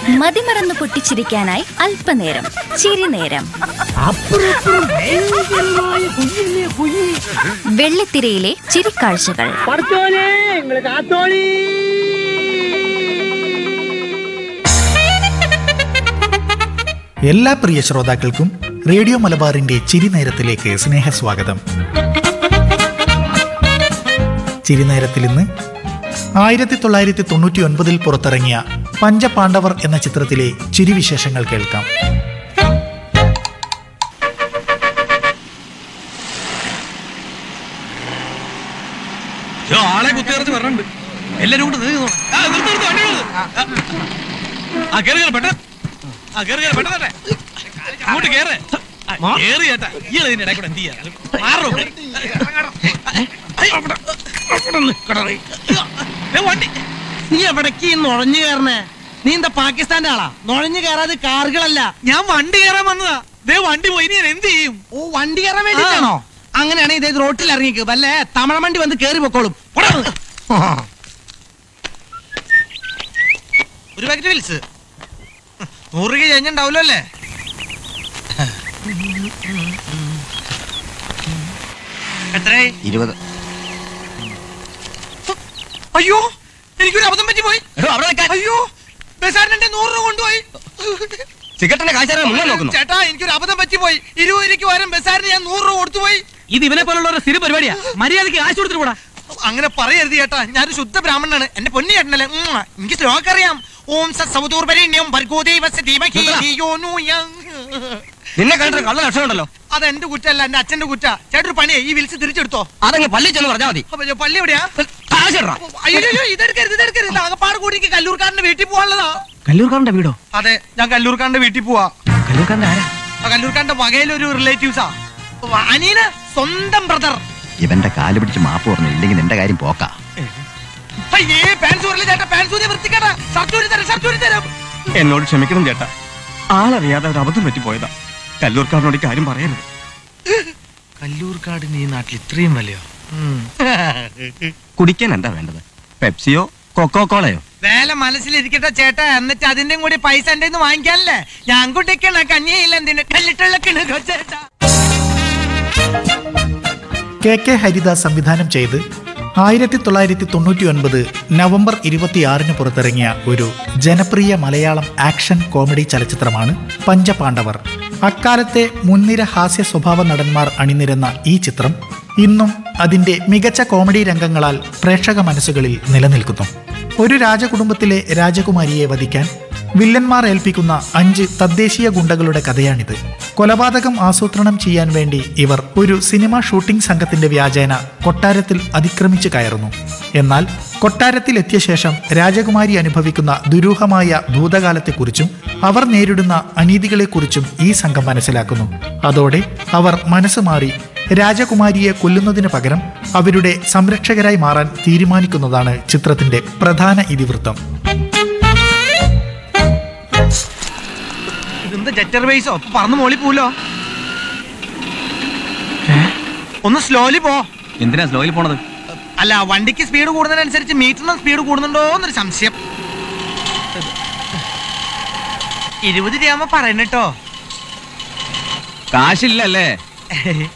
മതിമറന്ന് പൊട്ടിച്ചിരിക്കാനായി അല്പനേരം ചിരിനേരം അപ്പുറപ്പുറം ഭയങ്കരമായ കുഞ്ഞില്ലേ കുഞ്ഞി വെള്ളിത്തിരയിലെ ചിരിക്കാഴ്ചകൾ പഠിച്ചോനെ നിങ്ങള് കാത്തോളി എല്ലാ പ്രിയ ശ്രോതാക്കൾക്കും റേഡിയോ മലബാറിന്റെ ചിരിനേരത്തിലേക്ക് സ്നേഹസ്വാഗതം ചിരിനേരത്തിൽ ഇന്ന് ആയിരത്തി തൊള്ളായിരത്തി തൊണ്ണൂറ്റി ഒൻപതിൽ പുറത്തിറങ്ങിയ പഞ്ചപാണ്ഡവർ എന്ന ചിത്രത്തിലെ ചിരിവിശേഷങ്ങൾ കേൾക്കാം യ്യോ, ആളെ കുത്തിയറച്ച് വരണുണ്ട് എല്ലാരും കൂടെ നിർത്തി നിന്നോ. ആ, നിർത്ത്, നിർത്ത്, വണ്ടി നിർത്ത്. ആ, ആ, കേറ്, കേറ്, പെട്ടെന്ന്. ആ, കേറ്, കേറ്, പെട്ടെന്ന് തന്നെ. അങ്ങോട്ട് കേറ്. ആ, കേറ് ചേട്ടാ. ഇയാള് ഇതിന്റെ ഇടയിൽ കൂടെ എന്ത് ചെയ്യാ? മാറോ ഇവിടെ. ഐ, അവിടെ, അവിടെ നിക്കടാ നീ. ദേ, വണ്ടി. നീ എവിടേക്ക് നുഴഞ്ഞു കയറണേ നീ എന്താ പാകിസ്ഥാന്റെ ആളാ നുഴഞ്ഞു കയറാതെ കാറുകളല്ല ഞാൻ വണ്ടി കയറാൻ വന്നതാ ദേ വണ്ടി പോയി ഇനി ഞാൻ എന്ത് ചെയ്യും ഓ വണ്ടി കയറാൻ വേണ്ടിട്ടാണോ അങ്ങനെയാണെങ്കിൽ ഇതേ റോട്ടിൽ ഇറങ്ങിക്ക് വല്ലേ തമിഴ വണ്ടി വന്ന് കേറി പൊക്കോളും പോടാ അവിടുന്ന്. ഒരു പാക്കറ്റ് വിൽസ് നൂറ് രൂപ കഴിഞ്ഞുണ്ടാവല്ലോ അല്ലേ എത്രയായി ഇരുപത് അയ്യോ എനിക്കൊരു അബദ്ധം പറ്റി പോയി അയ്യോ ബസാറിന്റെ നൂറ് രൂപ കൊണ്ടുപോയി സിഗരറ്റിന്റെ കാശാരെ മുന്നേ നോക്കുന്നു ചേട്ടാ എനിക്കൊരു അബദ്ധം പറ്റി പോയി ഇരുപത് രൂപയ്ക്ക് പകരം ബസാറിന് ഞാൻ നൂറ് രൂപ കൊടുത്തു പോയി ഇത് ഇവനെ പോലുള്ള ഒരു സ്ഥിര പരിപാടിയാ മര്യാദക്ക് കാശ് കൊടുത്തിട്ട് കൂടാ അങ്ങനെ പറയരുത് ചേട്ടാ ഞാനൊരു ശുദ്ധ ബ്രാഹ്മണനാണ് എന്റെ പൊന്നി ചേട്ടനല്ലേ ഉം, എനിക്ക് ശ്ലോകം അറിയാം ഓം സത്സവതൂർപരിണ്യം ഭർഗോദേവസ്യ ധീമഹി ധിയോ യോ യ. നിന്നെ കണ്ടിട്ട് കള്ള ലക്ഷണം ഉണ്ടല്ലോ അത് എന്റെ കുറ്റല്ല എന്റെ അച്ഛന്റെ കുറ്റ ചേട്ടൻ ഒരു പണിയെ ഈ വിളിച്ച് തിരിച്ചെടുത്തോ അതങ്ങ് പള്ളി ചെന്ന് പറഞ്ഞാൽ മതി അപ്പൊ ഞാൻ പള്ളി എവിടെയാ കാശിടറാ അയ്യോ അയ്യോ, ഇതെടുക്കരുത് ഇതെടുക്കരുത് ഇത് ആകപ്പാട് കൂടി എനിക്ക് കല്ലൂർക്കാരന്റെ വീട്ടിൽ പോവാനുള്ളതാ കല്ലൂർക്കാരന്റെ വീടോ അതെ ഞാൻ കല്ലൂർക്കാരന്റെ വീട്ടിൽ പോവാ കല്ലൂർക്കാരന്റെ ആരാ ആ കല്ലൂർക്കാരന്റെ വകയിലൊരു റിലേറ്റീവ്സാ അനീന സ്വന്തം ബ്രദർ ഇവന്റെ കാല് പിടിച്ച് മാപ്പ് പറഞ്ഞു ഇല്ലെങ്കിൽ നിന്റെ കാര്യം പോക്കാ അയ്യേ പാൻസൂരിലെ ചേട്ടാ പാൻസൂരി വൃത്തിക്കേട്ടാ ഷർട്ടൂരി തരാം ഷർട്ടൂരി തരാം എന്നോട് ക്ഷമിക്കണം ചേട്ടാ ആളറിയാതെ ഒരു അബദ്ധം പറ്റിപ്പോയതാ കല്ലൂർക്കാരനോട് ഈ കാര്യം പറയരുത് കല്ലൂർക്കാടിന് ഈ നാട്ടിൽ ഇത്രയും വിലയോ കുടിക്കാൻ എന്താ വേണ്ടത് പെപ്സിയോ കൊക്കോ കോളയോ വേല മനസ്സിലിരിക്കട്ടെ ചേട്ടാ എന്നിട്ട് അതിന്റെയും കൂടി പൈസ എന്റെ വാങ്ങിക്കാനല്ലേ ഞാൻ കുട്ടിക്കണ കഞ്ഞിയില്ല എന്തിന് കല്ലിട്ടുള്ളക്കിണ് ചേട്ടാ കെ കെ ഹരിദാസ് സംവിധാനം ചെയ്ത് ആയിരത്തി തൊള്ളായിരത്തി തൊണ്ണൂറ്റി ഒൻപത് നവംബർ ഇരുപത്തിയാറിന് പുറത്തിറങ്ങിയ ഒരു ജനപ്രിയ മലയാളം ആക്ഷൻ കോമഡി ചലച്ചിത്രമാണ് പഞ്ചപാണ്ഡവർ അക്കാലത്തെ മുൻനിര ഹാസ്യ സ്വഭാവ നടന്മാർ അണിനിരന്ന ഈ ചിത്രം ഇന്നും അതിന്റെ മികച്ച കോമഡി രംഗങ്ങളാൽ പ്രേക്ഷക മനസ്സുകളിൽ നിലനിൽക്കുന്നു ഒരു രാജകുടുംബത്തിലെ രാജകുമാരിയെ വധിക്കാൻ വില്ലന്മാർ ഏൽപ്പിക്കുന്ന അഞ്ച് തദ്ദേശീയ ഗുണ്ടകളുടെ കഥയാണിത് കൊലപാതകം ആസൂത്രണം ചെയ്യാൻ വേണ്ടി ഇവർ ഒരു സിനിമ ഷൂട്ടിംഗ് സംഘത്തിന്റെ വ്യാജേന കൊട്ടാരത്തിൽ അതിക്രമിച്ചു കയറുന്നു എന്നാൽ കൊട്ടാരത്തിൽ എത്തിയ ശേഷം രാജകുമാരി അനുഭവിക്കുന്ന ദുരൂഹമായ ഭൂതകാലത്തെക്കുറിച്ചും അവർ നേരിടുന്ന അനീതികളെക്കുറിച്ചും ഈ സംഘം മനസ്സിലാക്കുന്നു അതോടെ അവർ മനസ്സ് മാറി രാജകുമാരിയെ കൊല്ലുന്നതിന് പകരം അവരുടെ സംരക്ഷകരായി മാറാൻ തീരുമാനിക്കുന്നതാണ് ചിത്രത്തിന്റെ പ്രധാന ഇതിവൃത്തം ഇതെന്താ ജറ്റർ ബേസോ പറന്ന് മോളി പോലോ ഒന്ന് സ്ലോലി പോ എന്തിനാ സ്ലോയിൽ പോണത് അല്ല വണ്ടിക്ക് സ്പീഡ് കൂടുന്നതിനനുസരിച്ച് മീറ്ററിന് സ്പീഡ് കൂടുന്നുണ്ടോ എന്നൊരു സംശയം ഇരുപത് രൂപ പറയണട്ടോ കാശില്ലല്ലേ